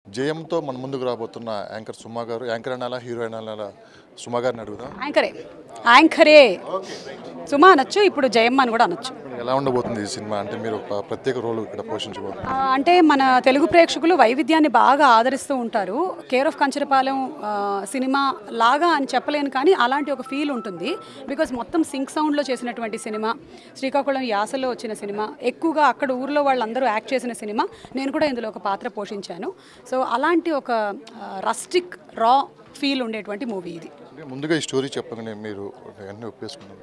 జయంతో మన ముందుకు రాబోతున్న యాంకర్ సుమా గారు యాంకర్ అనాలా హీరో అనాలా సుమా గారిని అడుగుదాం యాంకరే యాంకరే సుమా అనొచ్చు ఇప్పుడు జయమ్మ అని కూడా అనొచ్చు ఎలా ఉండబోతుంది ఈ సినిమా అంటే మీరు ఒక ప్రత్యేక రోల్ ఇక్కడ పోషించబోతున్నారు ఆ, అంటే మన తెలుగు ప్రేక్షకులు వైవిధ్యాన్ని బాగా ఆదరిస్తూ ఉంటారు కేర్ ఆఫ్ కంచరపాలెం ఆ, సినిమా లాగా అని చెప్పలేను కానీ అలాంటి ఒక ఫీల్ ఉంటుంది బికాస్ మొత్తం సింక్ సౌండ్లో చేసినటువంటి సినిమా శ్రీకాకుళం యాసలో వచ్చిన సినిమా ఎక్కువగా అక్కడ ఊర్లో వాళ్ళందరూ యాక్ట్ చేసిన సినిమా నేను కూడా ఇందులో ఒక పాత్ర పోషించాను సో అలాంటి ఒక రస్టిక్ రా ఫీల్ ఉండేటువంటి మూవీ ఇది అంటే ముందుగా ఈ స్టోరీ చెప్పగానే మీరు అన్నీ ఒప్పేసుకున్నారు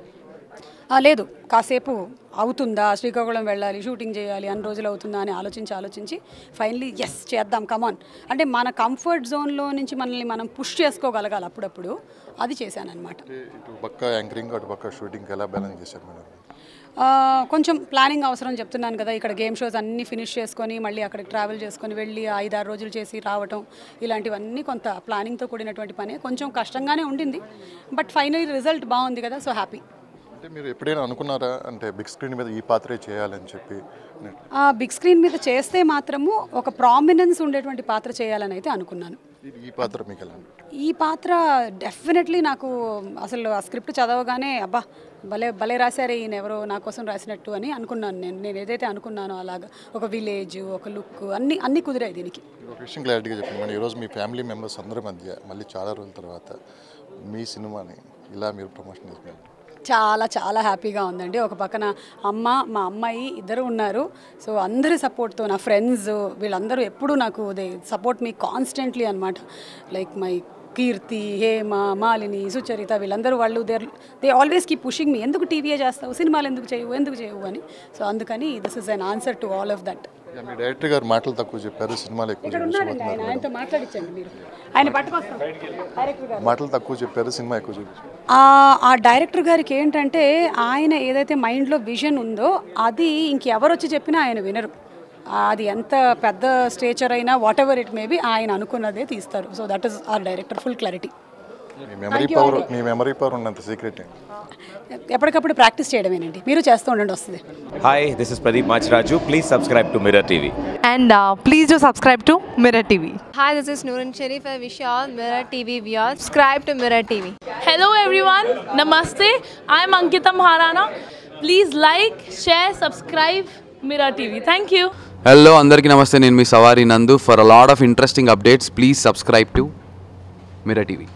ఆ, లేదు కాసేపు అవుతుందా శ్రీకాకుళం వెళ్ళాలి షూటింగ్ చేయాలి అన్ని రోజులు అవుతుందా అని ఆలోచించి ఆలోచించి ఫైనలీ ఎస్ చేద్దాం కమాన్ అంటే మన కంఫర్ట్ జోన్లో నుంచి మనల్ని మనం పుష్ చేసుకోగలగాలి అప్పుడప్పుడు అది చేశానన్నమాట అంటే ఇటు పక్క యాంకరింగ్ అటు పక్క షూటింగ్ ఎలా బ్యాలెన్స్ చేశారు మేడం ఆ, కొంచెం ప్లానింగ్ అవసరం చెప్తున్నాను కదా ఇక్కడ గేమ్ షోస్ అన్నీ ఫినిష్ చేసుకొని మళ్ళీ అక్కడికి ట్రావెల్ చేసుకొని వెళ్ళి ఐదారు రోజులు చేసి రావటం ఇలాంటివన్నీ కొంత ప్లానింగ్తో కూడినటువంటి పనే కొంచెం కష్టంగానే ఉండింది బట్ ఫైనల్ రిజల్ట్ బాగుంది కదా సో హ్యాపీ అంటే మీరు ఎప్పుడైనా అనుకున్నారా అంటే బిగ్ స్క్రీన్ మీద ఈ పాత్రే చేయాలని చెప్పి ఆ బిగ్ స్క్రీన్ మీద చేస్తే మాత్రము ఒక ప్రామినెన్స్ ఉండేటువంటి పాత్ర చేయాలని అయితే అనుకున్నాను ఇది- ఈ పాత్ర మీకు ఎలా అనిపించింది? ఈ పాత్ర డెఫినెట్లీ నాకు అసలు ఆ స్క్రిప్ట్ చదవగానే అబ్బా భలే భలే రాశారే ఈయన ఎవరో నా కోసం రాసినట్టు అని అనుకున్నాను నేను నేను ఏదైతే అనుకున్నానో అలాగా ఒక విలేజ్ ఒక లుక్ అన్ని అన్ని కుదిరాయి దీనికి మీరు ఒక విషయం క్లారిటీగా చెప్పండి మేడం ఈరోజు మీ ఫ్యామిలీ మెంబర్స్ అందరి మధ్య మళ్ళీ చాలా రోజుల తర్వాత మీ సినిమాని ఇలా మీరు ప్రమోషన్ చేసుకున్నారు చాలా చాలా హ్యాపీగా ఉందండి ఒక పక్కన అమ్మ మా అమ్మాయి ఇద్దరు ఉన్నారు సో అందరి సపోర్ట్తో నా ఫ్రెండ్స్ వీళ్ళందరూ ఎప్పుడూ నాకు దే సపోర్ట్ మీ కాన్స్టెంట్లీ అనమాట లైక్ మై కీర్తి హేమ మాలిని సుచరిత వీళ్ళందరూ వాళ్ళు they they always keep pushing me ఎందుకు టీవీయే చేస్తావు సినిమాలు ఎందుకు చేయవు ఎందుకు చేయవు అని సో అందుకని this is an answer to all of that ఇక మీ డైరెక్టర్ గారు మాటలు తక్కువ చెప్పారు సినిమాలు ఎక్కువ ఇక్కడ ఉన్నారండి ఆయన చూపించబోతున్నారు ఆయనతో మాట్లాడించండి మీరు ఆయన పట్టుకొస్తాం డైరెక్టర్ గారు మాటలు తక్కువ చెప్పారు సినిమా ఎక్కువ చూపించారు ఆ ఆ డైరెక్టర్ గారికి ఏంటంటే ఆయన ఏదైతే మైండ్లో విజన్ ఉందో అది ఇంకెవరు వచ్చి చెప్పినా ఆయన వినరు అది ఎంత పెద్ద స్టేచర్ అయినా వాట్ ఎవర్ ఇట్ మేబీ ఆయన అనుకున్నదే తీస్తారు so that is our director full clarity మీ మెమరీ పవర్ మీ మెమరీ పవర్ ఉన్నంత సీక్రెట్ ఏంటి ఎప్పటికప్పుడు ప్రాక్టీస్ చేయడమేనండి మీరు చేస్తూ ఉండండి వస్తుంది Hi, this is Pradeep Machraju. Please subscribe to Mirror TV. and uh, please do subscribe to Mirror TV. Hi, this is Noorun Sharif. I wish you all Mirror TV viewers. Subscribe to Mirror TV. Hello everyone, Namaste. I'm Ankita Maharana. Please like, share, subscribe Mira TV. Thank you. Hello అందరికీ నమస్తే నేను మీ Savari Nandu for a lot of interesting updates please subscribe to Mira TV